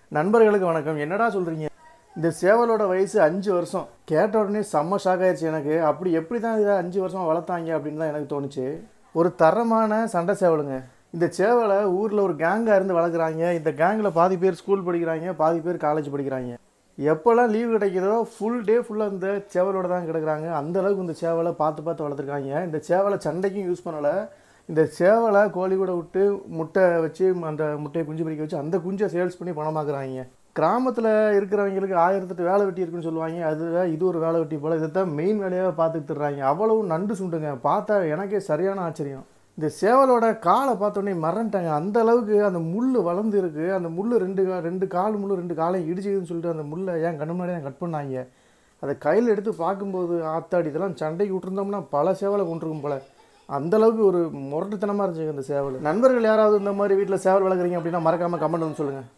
நண்பர்களுக்கு வணக்கம் என்னடா சொல்கிறீங்க இந்த சேவலோட வயசு அஞ்சு வருஷம் கேட்ட உடனே செம்ம ஷாக் ஆயிடுச்சு எனக்கு அப்படி எப்படி தான் இதை அஞ்சு வருஷம் வளர்த்தாங்க அப்படின்னு தான் எனக்கு தோணுச்சு ஒரு தரமான சண்டை சேவலுங்க இந்த சேவலை ஊரில் ஒரு கேங்காக இருந்து வளர்க்குறாங்க இந்த கேங்கில் பாதி பேர் ஸ்கூல் படிக்கிறாங்க பாதி பேர் காலேஜ் படிக்கிறாங்க எப்போல்லாம் லீவு கிடைக்கிறதோ ஃபுல் டே ஃபுல்லாக இந்த சேவலோட தான் கிடக்குறாங்க அந்த அளவுக்கு இந்த சேவலை பார்த்து பார்த்து வளர்த்துருக்காங்க இந்த சேவலை சண்டைக்கும் யூஸ் பண்ணலை இந்த சேவலை கோழி கூட விட்டு முட்டை வச்சு அந்த முட்டையை குஞ்சு பிடிக்க வச்சு அந்த குஞ்சை சேல்ஸ் பண்ணி பணமாக்குறாங்க கிராமத்தில் இருக்கிறவங்களுக்கு ஆயிரத்தெட்டு வேலை வெட்டி இருக்குன்னு சொல்லுவாங்க அதில் இது ஒரு வேலை வெட்டி போல் இதை தான் மெயின் வேலையாக பார்த்துட்டு தர்றாங்க அவ்வளவு நண்டு சுண்டுங்க பார்த்தா எனக்கே சரியான ஆச்சரியம் இந்த சேவலோட காலை பார்த்தோன்னே மறந்துட்டாங்க அந்த அளவுக்கு அந்த முள் வளர்ந்து இருக்கு அந்த முள் ரெண்டு கா- ரெண்டு கால் முள் ரெண்டு காலையும் இடிச்சுதுன்னு சொல்லிட்டு அந்த முள்ளை ஏன் கண்ணு முன்னாடி கட் பண்ணாங்க அதை கையில் எடுத்து பார்க்கும்போது ஆத்தாடி இதெல்லாம் சண்டைக்கு விட்டுருந்தோம்னா பல சேவலை கொண்டிருக்கும் போல அந்த அளவுக்கு ஒரு முரட்டுத்தனமாக இருந்துச்சு இந்த சேவல் நண்பர்கள் யாராவது இந்த மாதிரி வீட்டில் சேவல் வளர்க்குறீங்க அப்படின்னா மறக்காமல் கமெண்ட் வந்து சொல்லுங்கள்